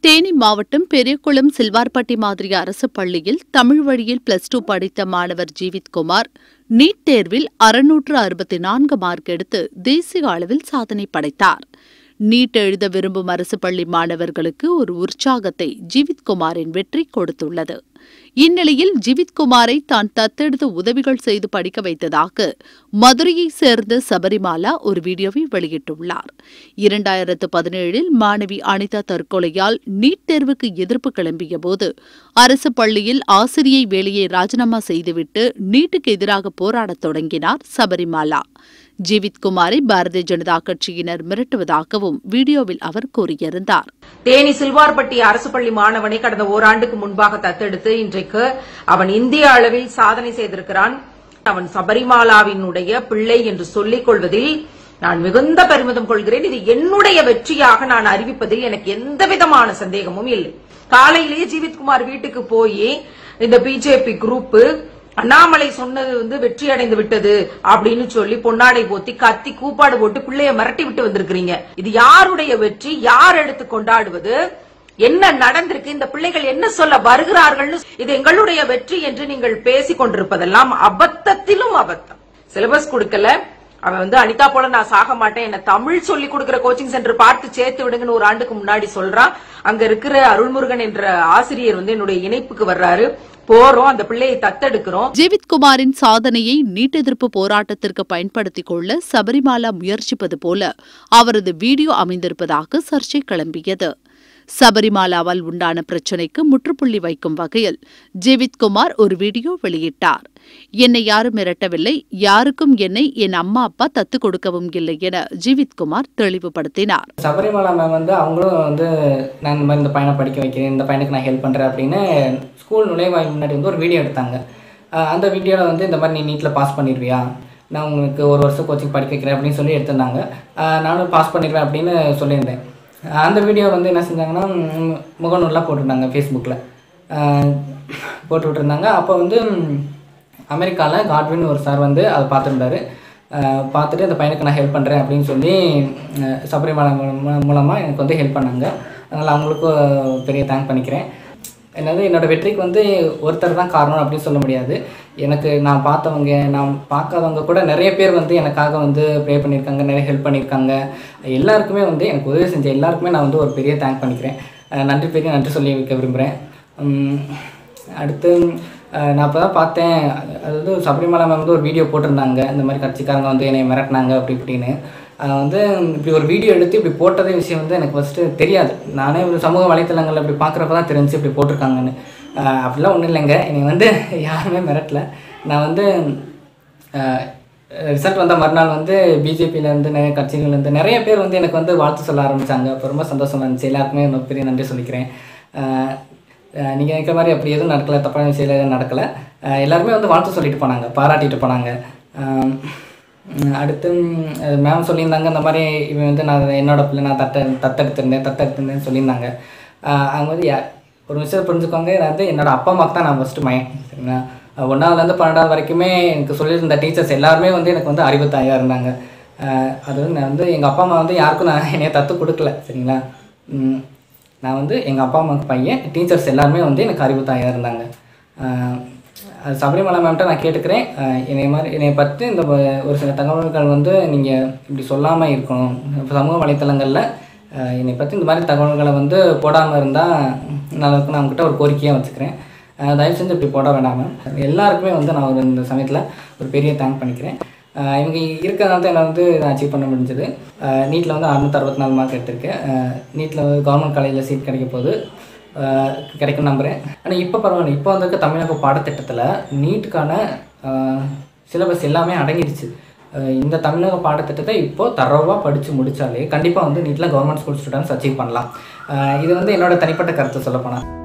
தேனி மாவட்டம் பெரியகுளம் சில்வார்பட்டி மாதிரி அரசு பள்ளியில் தமிழ் வழியில் பிளஸ் டூ படித்த மாணவர் ஜீவித்குமார் நீட் தேர்வில் அறுநூற்று அறுபத்தி நான்கு மார்க் எடுத்து தேசிய அளவில் சாதனை படைத்தார் நீட் எழுத விரும்பும் அரசு பள்ளி மாணவர்களுக்கு ஒரு உற்சாகத்தை ஜீவித்குமாரின் வெற்றி கொடுத்துள்ளது இந்நிலையில் ஜீவித்குமாரை தான் தத்தெடுத்து உதவிகள் செய்து படிக்க வைத்ததாக மதுரையைச் சேர்ந்த சபரிமாலா ஒரு வீடியோவை வெளியிட்டுள்ளார் இரண்டாயிரத்து பதினேழில் மாணவி அனிதா தற்கொலையால் நீட் தேர்வுக்கு எதிர்ப்பு கிளம்பிய போது அரசு பள்ளியில் ஆசிரியை வேலையை ராஜினாமா செய்துவிட்டு நீட்டுக்கு எதிராக போராடத் தொடங்கினார் சபரிமாலா ஜீவித்குமாரை பாரதிய ஜனதா கட்சியினர் மிரட்டுவதாகவும் வீடியோவில் அவர் கூறியிருந்தார் தேனி சில்வார்பட்டி அரசு பள்ளி மாணவனை கடந்த ஓராண்டுக்கு முன்பாக தத்தெடுத்து இன்றைக்கு அவன் இந்திய அளவில் சாதனை செய்திருக்கிறான் அவன் சபரிமாலாவினுடைய பிள்ளை என்று சொல்லிக் கொள்வதில் நான் மிகுந்த பெருமிதம் கொள்கிறேன் இது என்னுடைய வெற்றியாக நான் அறிவிப்பதில் எனக்கு எந்த விதமான சந்தேகமும் இல்லை காலையிலேயே ஜீவித்குமார் வீட்டுக்கு போய் இந்த பிஜேபி குரூப் அண்ணாமலை சொன்னது வந்து வெற்றி அடைந்து விட்டது அப்படின்னு சொல்லி பொன்னாடை போத்தி கத்தி கூப்பாடு போட்டு பிள்ளைய மிரட்டி விட்டு வந்திருக்கிறீங்க இது யாருடைய வெற்றி யார் எடுத்து கொண்டாடுவது என்ன நடந்திருக்கு இந்த பிள்ளைகள் என்ன சொல்ல வருகிறார்கள்னு இது எங்களுடைய வெற்றி என்று நீங்கள் பேசிக் கொண்டிருப்பதெல்லாம் அபத்தத்திலும் அபத்தம் சிலபஸ் கொடுக்கல அவன் வந்து அனிதா போல நான் சாக மாட்டேன் என்ன தமிழ் சொல்லி கொடுக்கிற கோச்சிங் சென்டர் பார்த்து சேர்த்து விடுங்கன்னு ஒரு ஆண்டுக்கு முன்னாடி சொல்றான் அங்க இருக்கிற அருள்முருகன் என்ற ஆசிரியர் வந்து என்னுடைய இணைப்புக்கு வர்றாரு போறோம் அந்த பிள்ளையை தத்தெடுக்கிறோம் ஜீவித்குமாரின் சாதனையை நீட் எதிர்ப்பு போராட்டத்திற்கு பயன்படுத்திக் கொள்ள சபரிமாலா முயற்சிப்பது போல அவரது வீடியோ அமைந்திருப்பதாக சர்ச்சை கிளம்பியது சபரிமாலாவால் உண்டான பிரச்சினைக்கு முற்றுப்புள்ளி வைக்கும் வகையில் ஜீவித்குமார் ஒரு வீடியோ வெளியிட்டார் என்னை யாரும் மிரட்டவில்லை யாருக்கும் என்னை என் அம்மா அப்பா தத்து கொடுக்கவும் இல்லை என ஜீவித்குமார் தெளிவுபடுத்தினார் சபரிமலா மேம் வந்து அவங்களும் வந்து நான் இந்த மாதிரி இந்த பையனை படிக்க வைக்கிறேன் இந்த பையனுக்கு நான் ஹெல்ப் பண்ணுறேன் அப்படின்னு ஸ்கூல் நுழைவாயில் முன்னாடி வந்து ஒரு வீடியோ எடுத்தாங்க அஹ் அந்த வீடியோவில் வந்து இந்த மாதிரி நீ நீட்டில் பாஸ் பண்ணிடுவியா நான் உங்களுக்கு ஒரு வருஷம் கோச்சிங் படிக்க வைக்கிறேன் அப்படின்னு சொல்லி எடுத்திருந்தாங்க அஹ் நானும் பாஸ் பண்ணிடுவேன் அப்படின்னு சொல்லியிருந்தேன் அஹ் அந்த வீடியோ வந்து என்ன செஞ்சாங்கன்னா ம், முகநூல்லாம் போட்டிருந்தாங்க ஃபேஸ்புக்கில் போட்டு விட்டுருந்தாங்க அப்போ வந்து அமெரிக்காவில் காட்வின் ஒரு சார் வந்து அதை பார்த்துருந்தாரு அஹ் பார்த்துட்டு அந்த பையனுக்கு நான் ஹெல்ப் பண்ணுறேன் அப்படின்னு சொல்லி அஹ் சபரிமலை மூலமாக எனக்கு வந்து ஹெல்ப் பண்ணாங்க அதனால் அவங்களுக்கும் பெரிய தேங்க் பண்ணிக்கிறேன் என்னது என்னோட வெற்றிக்கு வந்து ஒருத்தர் தான் காரணம் அப்படின்னு சொல்ல முடியாது எனக்கு நான் பார்த்தவங்க நான் பார்க்காதவங்க கூட நிறைய பேர் வந்து எனக்காக வந்து ப்ரே பண்ணியிருக்காங்க நிறைய ஹெல்ப் பண்ணியிருக்காங்க எல்லாருக்குமே வந்து எனக்கு உதவி செஞ்ச எல்லாருக்குமே நான் வந்து ஒரு பெரிய தேங்க் பண்ணிக்கிறேன் அஹ் நன்றி பெரிய நன்றி சொல்லி வைக்க விரும்புகிறேன் உம், அடுத்து அஹ், நான் அப்போ தான் பார்த்தேன் அதாவது சபரிமலை மேம் வந்து ஒரு வீடியோ போட்டிருந்தாங்க இந்த மாதிரி கட்சிக்காரங்க வந்து என்னை மிரட்டினாங்க அப்படி இப்படின்னு அஹ் வந்து இப்படி ஒரு வீடியோ எடுத்து இப்படி போட்டதே விஷயம் வந்து எனக்கு ஃபஸ்ட்டு தெரியாது நானே ஒரு சமூக வலைத்தளங்களில் இப்படி பார்க்குறப்ப தான் தெரிஞ்சு இப்படி போட்டிருக்காங்கன்னு அஹ் அப்படிலாம் ஒன்றும் இல்லைங்க என்னை வந்து யாருமே மிரட்டல நான் வந்து ரிசல்ட் வந்த மறுநாள் வந்து பிஜேபியிலேருந்து நிறைய கட்சிகள்லேருந்து நிறைய பேர் வந்து எனக்கு வந்து வாழ்த்து சொல்ல ஆரம்பித்தாங்க அப்போ ரொம்ப சந்தோஷமா இருந்துச்சு எல்லாருக்குமே ரொம்ப பெரிய நன்றி சொல்லிக்கிறேன் நீங்கள் நினைக்கிற மாதிரி அப்படி எதுவும் நடக்கலை தப்பான விஷயம் எதுவும் நடக்கலை அஹ் எல்லாருமே வந்து வாழ்த்து சொல்லிட்டு போனாங்க பாராட்டிட்டு போனாங்க அஹ் உம் அடுத்து மேம் சொல்லியிருந்தாங்க இந்த மாதிரி இவன் வந்து நான் என்னோட பிள்ளை நான் தத்த தத்தெடுத்திருந்தேன் தத்தெடுத்திருந்தேன்னு சொல்லியிருந்தாங்க அஹ் அவங்க வந்து யா- ஒரு விஷயம் புரிஞ்சுக்கோங்க இது வந்து என்னோட அப்பா அம்மாவுக்கு தான் நான் ஃபஸ்ட்டு மயன் சரிங்களா அஹ் ஒண்ணாவதுலேருந்து பன்னெண்டாவது வரைக்குமே எனக்கு சொல்லியிருந்த டீச்சர்ஸ் எல்லாருமே வந்து எனக்கு வந்து அறிவுத்தாயாக இருந்தாங்க அஹ் அது வந்து நான் வந்து எங்கள் அப்பா அம்மா வந்து யாருக்கும் நான் என்னைய தத்து கொடுக்கல சரிங்களா உம் நான் வந்து எங்கள் அப்பா அம்மாவுக்கு பையன் டீச்சர்ஸ் எல்லாருமே வந்து எனக்கு அறிவுத்தாயாக இருந்தாங்க அஹ் அது சபரிமலை மேம்கிட்ட நான் கேட்டுக்கிறேன் அஹ் என்னை மாதிரி என்னை பற்றி இந்த வ- ஒரு சில தகவல்கள் வந்து நீங்கள் இப்படி சொல்லாமல் இருக்கணும் இப்ப சமூக வலைத்தளங்களில் அஹ் என்னை பற்றி இந்த மாதிரி தகவல்களை வந்து போடாமல் இருந்தால் நல்லா இருக்கும் நான் உங்ககிட்ட ஒரு கோரிக்கையாக வச்சுக்கிறேன் அஹ் தயவு செஞ்சு இப்படி போட வேண்டாம் எல்லாருக்குமே வந்து நான் ஒரு இந்த சமயத்தில் ஒரு பெரிய தேங்க் பண்ணிக்கிறேன் அஹ் இவங்க இருக்கிறதுனால தான் என்னை வந்து அச்சீவ் பண்ண முடிஞ்சது நீட்டில் வந்து அறுநூத்தி அறுபத்தி நாலு மார்க் எடுத்திருக்கேன் நீட்டில் வந்து கவர்மெண்ட் காலேஜில் சீட் கிடைக்க போகுது அஹ் கிடைக்கும் நம்புகிறேன் ஆனால் இப்போ பரவாயில்ல இப்போ வந்திருக்க தமிழக பாடத்திட்டத்தில் நீட்டுக்கான சிலபஸ் எல்லாமே அடங்கிடுச்சு அஹ் இந்த தமிழக பாடத்திட்டத்தை இப்போ தரவாக படித்து முடித்தாலே கண்டிப்பாக வந்து நீட்டில் கவர்மெண்ட் ஸ்கூல் ஸ்டூடெண்ட்ஸ் அச்சீவ் பண்ணலாம் அஹ் இது வந்து என்னோட தனிப்பட்ட கருத்து சொல்லப்போனால்